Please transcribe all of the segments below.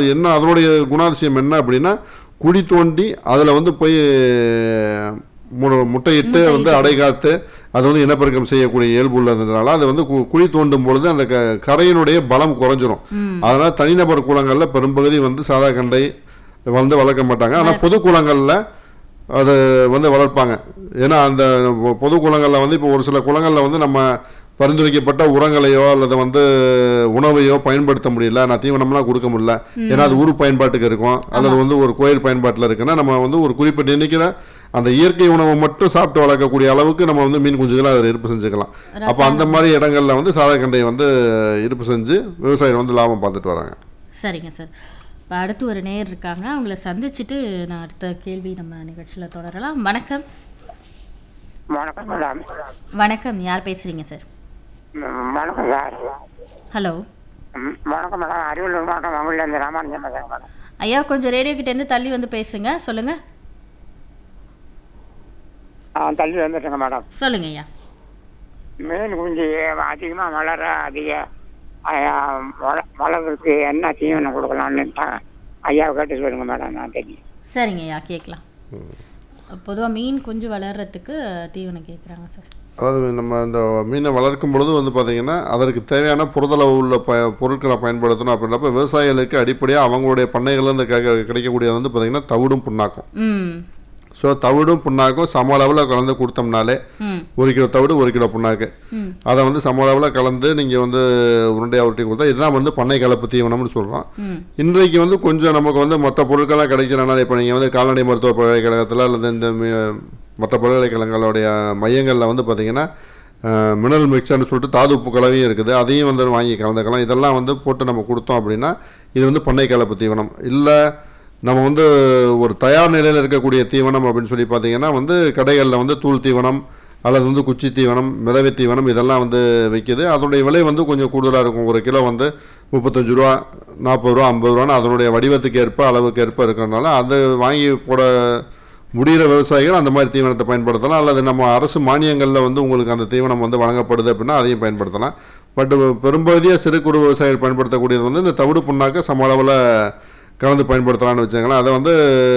அது என்ன அதனுடைய குணாதிசயம் என்ன அப்படின்னா குழி தோண்டி அதில் வந்து போய் மு- முட்டையிட்டு வந்து அடை காத்து அது வந்து இனப்பெருக்கம் செய்யக்கூடிய இயல்பு உள்ளதுனால அது வந்து கு- குழி தோண்டும் பொழுது அந்த க கரையினுடைய பலம் குறைஞ்சிரும் அதனால தனிநபர் குளங்கள்ல பெரும்பகுதி வந்து சாதா கண்டை வந்து வளர்க்க மாட்டாங்க ஆனால் பொது குளங்கள்ல அது வந்து வளர்ப்பாங்க ஏன்னா அந்த பொ- பொது குளங்களில் வந்து இப்போ ஒரு சில குளங்களில் வந்து நம்ம பரிந்துரைக்கப்பட்ட உரங்களையோ அல்லது வந்து உணவையோ பயன்படுத்த முடியல நான் தீவனம்லாம் கொடுக்க முடியல ஏன்னா அது ஊர் பயன்பாட்டுக்கு இருக்கும் அல்லது வந்து ஒரு கோயில் பயன்பாட்டில் இருக்குன்னா நம்ம வந்து ஒரு குறிப்பிட்ட எண்ணிக்கையில் அந்த இயற்கை உணவை மட்டும் சாப்பிட்டு வளர்க்கக்கூடிய அளவுக்கு நம்ம வந்து மீன் குஞ்சுகளை அதில் இருப்பு செஞ்சுக்கலாம் அப்போ அந்த மாதிரி இடங்கள்ல வந்து சாதா கண்டையை வந்து இருப்பு செஞ்சு விவசாயிகள் வந்து லாபம் பார்த்துட்டு வராங்க சரிங்க சார் இப்போ அடுத்து ஒரு நேயர் இருக்காங்க அவங்கள சந்திச்சுட்டு நான் அடுத்த கேள்வி நம்ம நிகழ்ச்சியில் தொடரலாம் வணக்கம் வணக்கம் மேடம் வணக்கம் யார் பேசுறீங்க சார் ம், வணக்கம் சார் ஹலோ ம், வணக்கம் மேடம் அரியலூர் மாவட்டம் மங்களிலேருந்து ராமானுஜன் பேசுறேன் மேடம் ஐயா கொஞ்சம் ரேடியோ கிட்டேருந்து தள்ளி வந்து பேசுங்க சொல்லுங்க ஆ தள்ளி வந்துட்டுங்க மேடம் சொல்லுங்க ஐயா மீன் குஞ்சு அதிகமாக வளர அதிக ஆ, வள- வளர்றதுக்கு என்ன தீவனம் கொடுக்கலாம்னு தான் ஐயாவை கேட்டு சொல்லுங்க மேடம் நான் தெரியும் சரிங்க ஐயா கேட்கலாம் பொதுவாக மீன் குஞ்சு வளர்றதுக்கு தீவனம் கேட்குறாங்க சார் அதாவது நம்ம இந்த மீனை வளர்க்கும் பொழுது வந்து பார்த்திங்கன்னா அதற்கு தேவையான புரதளவு உள்ள ப பொருட்களை பயன்படுத்தணும் அப்படின்றப்ப விவசாயிகளுக்கு அடிப்படையாக அவங்களுடைய பண்ணைகள்லேருந்து கிடைக்க கிடைக்கக்கூடியது வந்து பார்த்திங்கன்னா தவிடும் புண்ணாக்கும் ம் ஸோ தவிடும் புண்ணாக்கும் சம அளவில் கலந்து கொடுத்தோம்னாலே ம் ஒரு கிலோ தவிடு ஒரு கிலோ புண்ணாக்கு ம் அதை வந்து சம அளவில் கலந்து நீங்கள் வந்து உருண்டையாக உருட்டி கொடுத்தா இதுதான் வந்து பண்ணை கலப்பு தீவனம்னு சொல்கிறோம் ம் இன்றைக்கு வந்து கொஞ்சம் நமக்கு வந்து மற்ற பொருட்கள்லாம் கிடைக்கிறனால இப்போ நீங்கள் வந்து கால்நடை மருத்துவ பல்கலைக்கழகத்தில் அல்லது இந்த மி- மற்ற பல்கலைக்கழகங்களுடைய மையங்களில் வந்து பார்த்தீங்கன்னா மினரல் மிக்சர்னு சொல்லிட்டு தாது உப்பு கலவையும் இருக்குது அதையும் வந்து வாங்கி கலந்துக்கலாம் இதெல்லாம் வந்து போட்டு நம்ம கொடுத்தோம் அப்படின்னா இது வந்து பண்ணை கலப்பு தீவனம் இல்லை நம்ம வந்து ஒரு தயார் நிலையில் இருக்கக்கூடிய தீவனம் அப்படின்னு சொல்லி பார்த்தீங்கன்னா வந்து கடைகளில் வந்து தூள் தீவனம் அல்லது வந்து குச்சி தீவனம் மிதவை தீவனம் இதெல்லாம் வந்து விற்கிது அதனுடைய விலை வந்து கொஞ்சம் கூடுதலாக இருக்கும் ஒரு கிலோ வந்து முப்பத்தஞ்சு ரூபா நாற்பது ரூபா ஐம்பது ரூபான்னு அதனுடைய வடிவத்துக்கு ஏற்ப அளவுக்கு ஏற்ப இருக்கிறனால அது வாங்கி போட முடிகிற விவசாயிகள் அந்த மாதிரி தீவனத்தை பயன்படுத்தலாம் அல்லது நம்ம அரசு மானியங்களில் வந்து உங்களுக்கு அந்த தீவனம் வந்து வழங்கப்படுது அப்படின்னா அதையும் பயன்படுத்தலாம் பட் பெரும்பகுதியாக சிறு குறு விவசாயிகள் பயன்படுத்தக்கூடியது வந்து இந்த தவிடு புண்ணாக்க சம அளவில் கலந்து பயன்படுத்தலாம்னு வச்சுக்கோங்களேன் அதை வந்து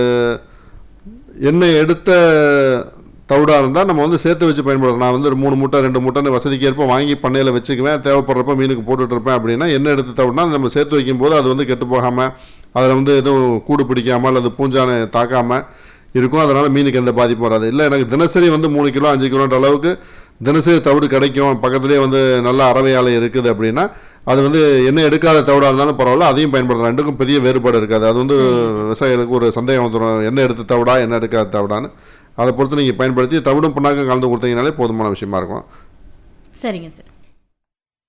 எண்ணெய் எடுத்த தவிடாக இருந்தால் நம்ம வந்து சேர்த்து வச்சு பயன்படுத்தலாம் நான் வந்து ஒரு மூணு மூட்டை ரெண்டு மூட்டைன்னு வசதிக்கு ஏற்ப வாங்கி பண்ணையில் வச்சுக்குவேன் தேவைப்படுறப்ப மீனுக்கு போட்டுட்டு இருப்பேன் அப்படின்னா எண்ணெய் எடுத்து தவிடுனா நம்ம சேர்த்து வைக்கும்போது அது வந்து கெட்டு போகாமல் அதில் வந்து எதுவும் கூடு பிடிக்காமல் அல்லது பூஞ்சானை தாக்காமல் இருக்கும் அதனால் மீனுக்கு எந்த பாதிப்பும் வராது இல்லை எனக்கு தினசரி வந்து மூணு கிலோ அஞ்சு கிலோன்ற அளவுக்கு தினசரி தவிடு கிடைக்கும் பக்கத்துலேயே வந்து நல்ல அறவை ஆலை இருக்குது அப்படின்னா அது வந்து எண்ணெய் எடுக்காத தவிடாக இருந்தாலும் பரவாயில்ல அதையும் பயன்படுத்தலாம் ரெண்டுக்கும் பெரிய வேறுபாடு இருக்காது அது வந்து விவசாயிகளுக்கு ஒரு சந்தேகம் வந்துடும் எண்ணெய் எடுத்த தவிடா எண்ணெய் எடுக்காத தவிடான்னு அதை பொறுத்து நீங்கள் பயன்படுத்தி தவிடும் புண்ணாக்கும் கலந்து கொடுத்தீங்கனாலே போதுமான விஷயமா இருக்கும் சரிங்க சார்